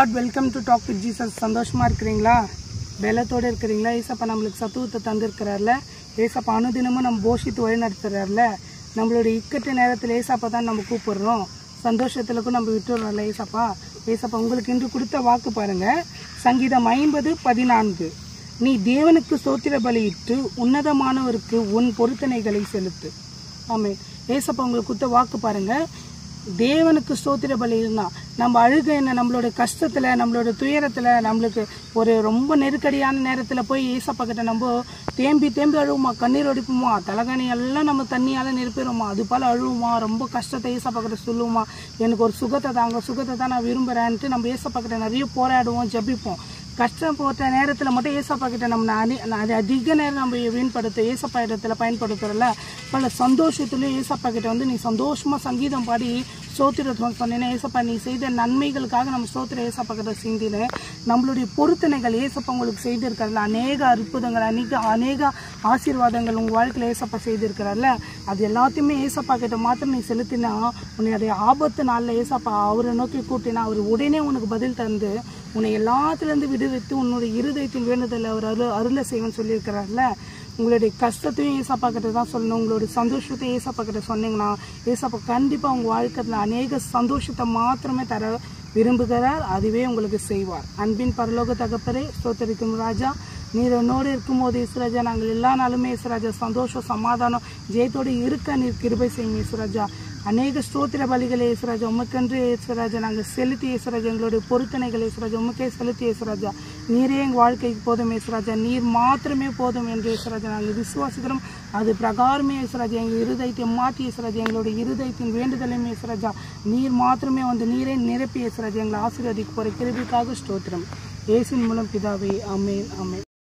Lord welcome to talk with Jesus சந்தோஷமா இருக்கிறீங்களா பலத்தோட இருக்கிறீங்களா ஏசப்பா நம்மளுக்கு சத்துவத்தை தந்திருக்கிறார்ல ஏசப்பா அனுதினமும் நம்ம போஷித்து வழி நடத்துறாருல நம்மளுடைய இக்கட்டு நேரத்தில் ஏசப்பா தான் நம்ம கூப்பிடுறோம் சந்தோஷத்துலக்கும் நம்ம விட்டுறோம்ல ஏசப்பா ஏசப்பா உங்களுக்கு இன்று கொடுத்த வாக்கு பாருங்க சங்கீதம் ஐம்பது பதினான்கு நீ தேவனுக்கு சோத்திர பலியிட்டு உன்னதமானவருக்கு உன் பொருத்தனைகளை செலுத்து ஆமே ஏசப்பா உங்களுக்கு கொடுத்த வாக்கு பாருங்க தேவனுக்கு ஸ்தோத்திர பலினா நம்ம அழுக என்ன நம்மளோட கஷ்டத்துல நம்மளோட துயரத்துல நம்மளுக்கு ஒரு ரொம்ப நெருக்கடியான நேரத்துல போய் ஏசப்பா கிட்ட நம்ம தேம்பி தேம்பி அழுவுமா கண்ணீர் அடிப்போமா தலகாணி எல்லாம் நம்ம தண்ணியால நிரப்பிடுவோமா அது போல அழுவுமா ரொம்ப கஷ்டத்தை ஏசப்பா கிட்ட சொல்லுவோமா எனக்கு ஒரு சுகத்தை தாங்க சுகத்தை தான் நான் விரும்புறேன்ட்டு நம்ம ஏசப்பா கிட்ட நிறைய போராடுவோம் ஜெபிப்போம் கஷ்டம் போட்ட நேரத்தில் மட்டும் ஏசப்பா கிட்ட நம்ம அதி அது அதிக நேரம் நம்ம வீண்படுத்த ஏசப்பா இடத்துல பயன்படுத்துறல பல சந்தோஷத்துலேயும் ஏசப்பா கிட்ட வந்து நீ சந்தோஷமாக சங்கீதம் பாடி சோத்திரத்துவம் சொன்னேன்னா ஏசப்பா நீ செய்த நன்மைகளுக்காக நம்ம சோத்திர ஏசப்பா கிட்ட சிந்தினேன் நம்மளுடைய பொருத்தனைகள் ஏசப்பா உங்களுக்கு செய்திருக்கிறதுல அநேக அற்புதங்கள் அநேக அநேக ஆசீர்வாதங்கள் உங்கள் வாழ்க்கையில் ஏசப்பா செய்திருக்கிறார்ல அது எல்லாத்தையுமே ஏசப்பா கிட்ட மாத்திரம் நீ செலுத்தினா உன்னுடைய ஆபத்து நாளில் ஏசப்பா அவரை நோக்கி கூட்டினா அவர் உடனே உனக்கு பதில் தந்து உன்னை எல்லாத்துலேருந்து விடுவித்து உன்னுடைய இருதயத்தின் வேண்டுதல் அவர் அருள் அருளை செய்வன்னு சொல்லியிருக்கிறார்ல உங்களுடைய கஷ்டத்தையும் ஏசப்பா கிட்ட தான் சொல்லணும் உங்களுடைய சந்தோஷத்தையும் ஏசப்பா கிட்ட சொன்னீங்கன்னா ஏசப்பா கண்டிப்பாக உங்கள் வாழ்க்கையில் அநேக சந்தோஷத்தை மாத்திரமே தர விரும்புகிறார் அதுவே உங்களுக்கு செய்வார் அன்பின் பரலோக தகப்பரே ஸ்தோத்தரிக்கும் ராஜா நீர் என்னோடு இருக்கும்போது இசுராஜா நாங்கள் எல்லா நாளுமே இசுராஜா சந்தோஷம் சமாதானம் ஜெயத்தோடு இருக்க நீர் கிருபை செய்யும் இசுராஜா அநேக ஸ்தோத்திர பலிகளை இசுராஜா உமக்கென்று இசுராஜா நாங்கள் செலுத்தி இசுராஜா எங்களுடைய பொருத்தனைகளை இசுராஜா உமக்கே செலுத்தி இசுராஜா நீரே எங்கள் வாழ்க்கைக்கு போதும் இசுராஜா நீர் மாத்திரமே போதும் என்று இசுராஜா நாங்கள் விசுவாசிக்கிறோம் அது பிரகாரமே இசுராஜா எங்கள் இருதயத்தை மாற்றி இசுராஜா எங்களுடைய இருதயத்தின் வேண்டுதலையும் இசுராஜா நீர் மாத்திரமே வந்து நீரே நிரப்பி இசுராஜா எங்களை ஆசீர்வதிக்கு போகிற கிருபிக்காக ஸ்தோத்திரம் இயேசுவின் மூலம் பிதாவே அமேன் அமேன்